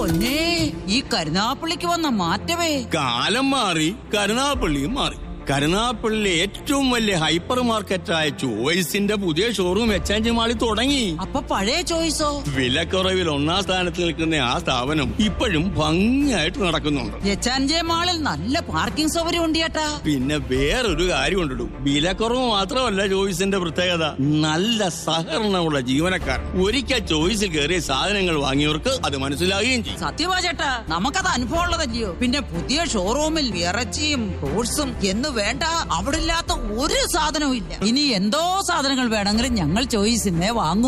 പൊന്നേ ഈ കരുനാപ്പള്ളിക്ക് വന്ന മാറ്റമേ കാലം മാറി കരുനാപ്പള്ളിയും മാറി കരുനാപ്പള്ളിയിലെ ഏറ്റവും വലിയ ഹൈപ്പർ മാർക്കറ്റായ ചോയ്സിന്റെ പുതിയ ഷോറൂം എച്ച് മാളിൽ തുടങ്ങി അപ്പൊ പഴയ ചോയ്സോ വിലക്കുറവിൽ ഒന്നാം സ്ഥാനത്ത് നിൽക്കുന്ന ആ സ്ഥാപനം ഇപ്പോഴും ഭംഗിയായിട്ട് നടക്കുന്നുണ്ട് എച്ചാൻജെ മാളിൽ നല്ല പാർക്കിംഗ് സൗകര്യം ഉണ്ട് ചേട്ടാ പിന്നെ വേറൊരു കാര്യം ഉണ്ടിടും വിലക്കുറവ് മാത്രമല്ല ചോയ്സിന്റെ പ്രത്യേകത നല്ല സഹകരണമുള്ള ജീവനക്കാർ ഒരിക്കൽ ചോയ്സിൽ കയറിയ സാധനങ്ങൾ വാങ്ങിയവർക്ക് അത് മനസ്സിലാകുകയും ചെയ്യും സത്യവാ ചേട്ടാ നമുക്കത് അനുഭവം ഉള്ളതല്ലയോ പിന്നെ പുതിയ ഷോറൂമിൽ ഇറച്ചിയും ഫ്രൂട്ട്സും എന്ന് വേണ്ട അവിടെ ഇല്ലാത്ത ഒരു സാധനവും ഇല്ല ഇനി എന്തോ സാധനങ്ങൾ വേണമെങ്കിലും ഞങ്ങൾ ചോയ്സിനെ വാങ്ങൂ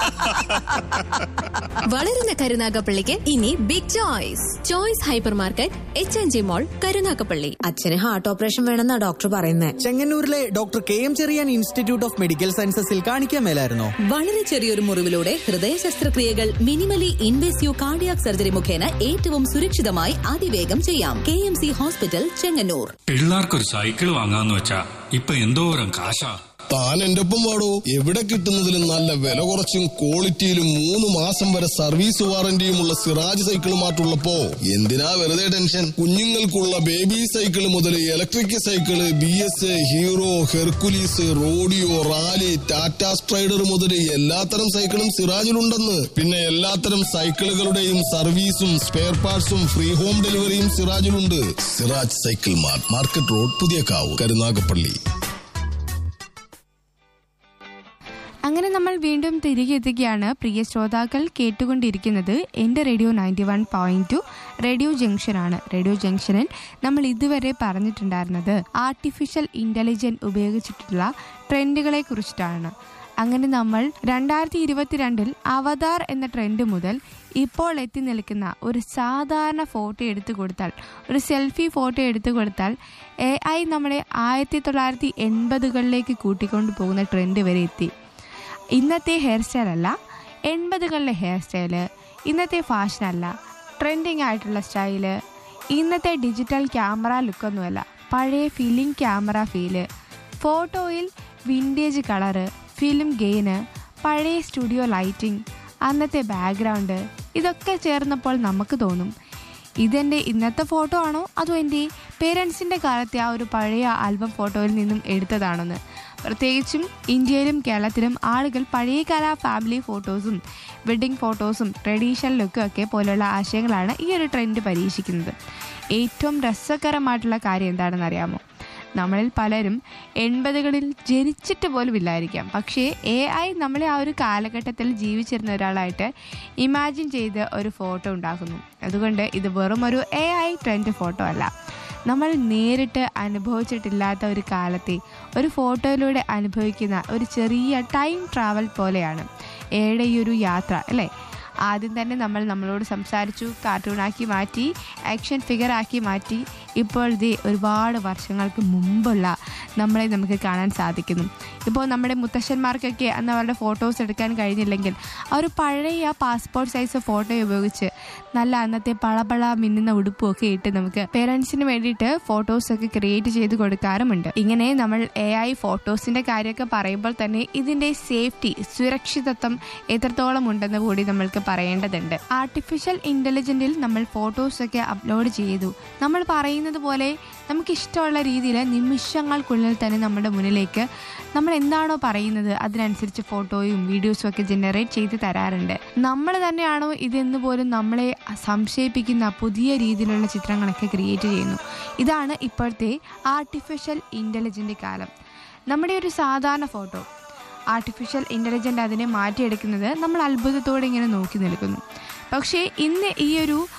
വളരുന്ന കരുനാഗപ്പള്ളിക്ക് ഇനി big choice choice hyper market H N G mall Karunagappally അച്ഛന് ഹാർട്ട് ഓപ്പറേഷൻ വേണമെന്നാ ഡോക്ടർ പറയുന്നേ ചെങ്ങന്നൂരിലെ doctor K M Cherian institute of medical സയൻസസിൽ കാണിക്കാൻ മേലായിരുന്നോ വളരെ ചെറിയൊരു മുറിവിലൂടെ ഹൃദയ ശസ്ത്രക്രിയകൾ മിനിമലി ഇൻവേസീവ് കാർഡിയാക് സർജറി മുഖേന ഏറ്റവും സുരക്ഷിതമായി അതിവേഗം ചെയ്യാം K M C hospital Chengannur പിള്ളേർക്കൊരു സൈക്കിൾ വാങ്ങാന്ന് വെച്ചാ ഇപ്പൊ എന്തോരം കാശാ താൻ എന്റെ ഒപ്പം വാടോ എവിടെ കിട്ടുന്നതിലും നല്ല വില കുറച്ചും ക്വാളിറ്റിയിലും മൂന്ന് മാസം വരെ സർവീസ് വാറന്റിയുമുള്ള സിറാജ് സൈക്കിൾ മാറ്റുള്ളപ്പോ എന്തിനാ വെറുതെ ടെൻഷൻ കുഞ്ഞുങ്ങൾക്കുള്ള ബേബി സൈക്കിൾ മുതൽ electric cycle B S Hero Hercules rodeo rally Tata Strider മുതൽ എല്ലാത്തരം സൈക്കിളും സിറാജിലുണ്ടെന്ന് പിന്നെ എല്ലാത്തരം സൈക്കിളുകളുടെയും സർവീസും സ്പെയർ പാർട്സും ഫ്രീ ഹോം ഡെലിവറിയും സിറാജിലുണ്ട് Siraj cycle mart market road Puthiyakavu Karunagappally അങ്ങനെ നമ്മൾ വീണ്ടും തിരികെ എത്തുകയാണ് പ്രിയ ശ്രോതാക്കൾ കേട്ടുകൊണ്ടിരിക്കുന്നത് എൻ്റെ radio ninety one point two radio ജംഗ്ഷനാണ് റേഡിയോ ജംഗ്ഷനിൽ നമ്മൾ ഇതുവരെ പറഞ്ഞിട്ടുണ്ടായിരുന്നത് ആർട്ടിഫിഷ്യൽ ഇൻ്റലിജൻസ് ഉപയോഗിച്ചിട്ടുള്ള ട്രെൻഡുകളെ കുറിച്ചിട്ടാണ് അങ്ങനെ നമ്മൾ രണ്ടായിരത്തി ഇരുപത്തിരണ്ടിൽ അവതാർ എന്ന ട്രെൻഡ് മുതൽ ഇപ്പോൾ എത്തി നിൽക്കുന്ന ഒരു സാധാരണ ഫോട്ടോ എടുത്തു കൊടുത്താൽ ഒരു സെൽഫി ഫോട്ടോ എടുത്തു കൊടുത്താൽ എ ഐ നമ്മളെ ആയിരത്തി തൊള്ളായിരത്തി എൺപതുകളിലേക്ക് കൂട്ടിക്കൊണ്ടു പോകുന്ന ട്രെൻഡ് വരെ എത്തി ഇന്നത്തെ ഹെയർ സ്റ്റൈൽ അല്ല എൺപതുകളിലെ ഹെയർ സ്റ്റൈല് ഇന്നത്തെ ഫാഷൻ അല്ല ട്രെൻഡിങ് ആയിട്ടുള്ള സ്റ്റൈല് ഇന്നത്തെ ഡിജിറ്റൽ ക്യാമറ ലുക്കൊന്നുമല്ല പഴയ ഫിലിം ക്യാമറ ഫീല് ഫോട്ടോയിൽ വിൻറ്റേജ് കളറ് ഫിലിം ഗെയിന് പഴയ സ്റ്റുഡിയോ ലൈറ്റിംഗ് അന്നത്തെ ബാക്ക്ഗ്രൗണ്ട് ഇതൊക്കെ ചേർന്നപ്പോൾ നമുക്ക് തോന്നും ഇതെൻ്റെ ഇന്നത്തെ ഫോട്ടോ ആണോ അതോ എൻ്റെ പേരൻസിൻ്റെ കാലത്തെ ആ ഒരു പഴയ ആൽബം ഫോട്ടോയിൽ നിന്നും എടുത്തതാണെന്ന് പ്രത്യേകിച്ചും ഇന്ത്യയിലും കേരളത്തിലും ആളുകൾ പഴയകാല ഫാമിലി ഫോട്ടോസും വെഡ്ഡിംഗ് ഫോട്ടോസും ട്രഡീഷണൽ ലുക്കും ഒക്കെ പോലുള്ള ആശയങ്ങളാണ് ഈ ഒരു ട്രെൻഡ് പരീക്ഷിക്കുന്നത് ഏറ്റവും രസകരമായിട്ടുള്ള കാര്യം എന്താണെന്ന് അറിയാമോ നമ്മളിൽ പലരും എൺപതുകളിൽ ജനിച്ചിട്ട് പോലും ഇല്ലായിരിക്കാം പക്ഷേ എ ഐ നമ്മളെ ആ ഒരു കാലഘട്ടത്തിൽ ജീവിച്ചിരുന്ന ഒരാളായിട്ട് ഇമാജിൻ ചെയ്ത് ഒരു ഫോട്ടോ ഉണ്ടാക്കുന്നു അതുകൊണ്ട് ഇത് വെറും ഒരു എ ഐ ട്രെൻഡ് ഫോട്ടോ അല്ല നമ്മൾ നേരിട്ട് അനുഭവിച്ചിട്ടില്ലാത്ത ഒരു കാലത്തെ ഒരു ഫോട്ടോയിലൂടെ അനുഭവിക്കുന്ന ഒരു ചെറിയ ടൈം ട്രാവൽ പോലെയാണ് എയുടെ ഈ ഒരു യാത്ര അല്ലേ ആദ്യം തന്നെ നമ്മൾ നമ്മളോട് സംസാരിച്ചു കാർട്ടൂണാക്കി മാറ്റി ആക്ഷൻ ഫിഗർ ആക്കി മാറ്റി ഇപ്പോൾ ഇത് ഒരുപാട് വർഷങ്ങൾക്ക് മുമ്പുള്ള നമ്മളെ നമുക്ക് കാണാൻ സാധിക്കുന്നു ഇപ്പോൾ നമ്മുടെ മുത്തശ്ശന്മാർക്കൊക്കെ അന്ന് അവരുടെ ഫോട്ടോസ് എടുക്കാൻ കഴിഞ്ഞില്ലെങ്കിൽ ആ ഒരു പഴയ പാസ്പോർട്ട് സൈസ് ഫോട്ടോ ഉപയോഗിച്ച് നല്ല അന്നത്തെ പളപള മിന്നുന്ന ഉടുപ്പും ഇട്ട് നമുക്ക് പേരൻസിന് വേണ്ടിയിട്ട് ഫോട്ടോസ് ഒക്കെ ക്രിയേറ്റ് ചെയ്ത് കൊടുക്കാറുമുണ്ട് ഇങ്ങനെ നമ്മൾ എ ഐ ഫോട്ടോസിന്റെ കാര്യമൊക്കെ പറയുമ്പോൾ തന്നെ ഇതിന്റെ സേഫ്റ്റി സുരക്ഷിതത്വം എത്രത്തോളം ഉണ്ടെന്ന് കൂടി നമ്മൾക്ക് പറയേണ്ടതുണ്ട് ആർട്ടിഫിഷ്യൽ ഇന്റലിജന്റിൽ നമ്മൾ ഫോട്ടോസ് ഒക്കെ അപ്ലോഡ് ചെയ്തു നമ്മൾ പറയുന്നത് പോലെ നമുക്ക് ഇഷ്ടമുള്ള രീതിയിൽ നിമിഷങ്ങൾക്കുള്ളിൽ തന്നെ നമ്മുടെ മുന്നിലേക്ക് നമ്മൾ എന്താണോ പറയുന്നത് അതിനനുസരിച്ച് ഫോട്ടോയും വീഡിയോസും ഒക്കെ ജനറേറ്റ് ചെയ്ത് തരാറുണ്ട് നമ്മൾ തന്നെയാണോ ഇതെന്ന് പോലും നമ്മളെ സംശയിപ്പിക്കുന്ന പുതിയ രീതിയിലുള്ള ചിത്രങ്ങളൊക്കെ ക്രിയേറ്റ് ചെയ്യുന്നു ഇതാണ് ഇപ്പോഴത്തെ ആർട്ടിഫിഷ്യൽ ഇൻ്റലിജൻ്റ് കാലം നമ്മുടെ ഒരു സാധാരണ ഫോട്ടോ ആർട്ടിഫിഷ്യൽ ഇൻ്റലിജൻ്റ് അതിനെ മാറ്റിയെടുക്കുന്നത് നമ്മൾ അത്ഭുതത്തോടെ ഇങ്ങനെ നോക്കി നിൽക്കുന്നു പക്ഷേ ഇന്ന് ഈ ഒരു